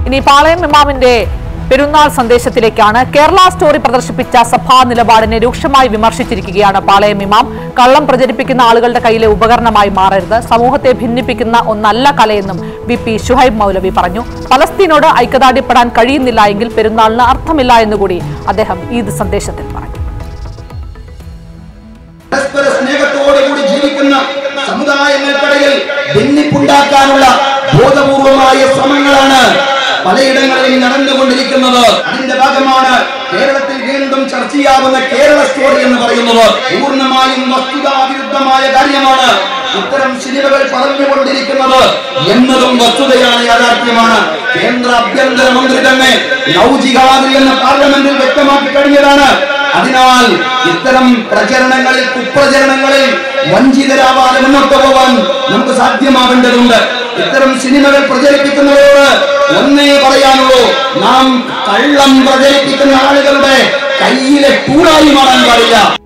ഇനി പാളയം ഇമാമിന്റെ പെരുന്നാൾ സന്ദേശത്തിലേക്കാണ് കേരള സ്റ്റോറി പ്രദർശിപ്പിച്ച സഭാ നിലപാടിനെ രൂക്ഷമായി വിമർശിച്ചിരിക്കുകയാണ് പാളയം ഇമാം കള്ളം പ്രചരിപ്പിക്കുന്ന ആളുകളുടെ കയ്യിലെ ഉപകരണമായി മാറരുത് സമൂഹത്തെ ഭിന്നിപ്പിക്കുന്ന ഒന്നല്ല കലയെന്നും വി പി ഷുഹൈബ് മൗലവി പറഞ്ഞു പലസ്തീനോട് ഐക്യദാർഢ്യപ്പെടാൻ കഴിയുന്നില്ല എങ്കിൽ പെരുന്നാളിന് അർത്ഥമില്ല എന്നുകൂടി അദ്ദേഹം ഈദ് സന്ദേശത്തിൽ പറഞ്ഞു പരസ്പര സ്നേഹത്തോടുകൂടി ജീവിക്കുന്ന സമുദായങ്ങൾക്കിടയിൽ ഭിന്നിപ്പുണ്ടാക്കാനുള്ള ബോധപൂർവമായ ശ്രമങ്ങളാണ് പലയിടങ്ങളിലും നടന്നുകൊണ്ടിരിക്കുന്നത് അതിന്റെ ഭാഗമാണ് കേരളത്തിൽ വീണ്ടും ചർച്ചയാവുന്ന കേരള സ്റ്റോറി എന്ന് പറയുന്നത് പൂർണ്ണമായും വസ്തുതാവിരുദ്ധമായ കാര്യമാണ് ഇത്തരം സിനിമകൾ പറഞ്ഞുകൊണ്ടിരിക്കുന്നത് എന്നതും വസ്തുതയാണ് യാഥാർത്ഥ്യമാണ് കേന്ദ്ര ആഭ്യന്തര മന്ത്രി തന്നെ ലവ് ജിഹാദ് എന്ന് പാർലമെന്റിൽ വ്യക്തമാക്കി കഴിഞ്ഞതാണ് അതിനാൽ ഇത്തരം പ്രചരണങ്ങളിൽ കുപ്രചരണങ്ങളിൽ വഞ്ചിതരാവാതെ മുന്നോട്ട് പോവാൻ നമുക്ക് സാധ്യമാവേണ്ടതുണ്ട് ഇത്തരം സിനിമകൾ പ്രചരിപ്പിക്കുന്നവരോട് ഒന്നേ പറയാനുള്ളൂ നാം കള്ളം പ്രചരിപ്പിക്കുന്ന ആളുകളുടെ കയ്യിലെ കൂടായി മാറാൻ പാടില്ല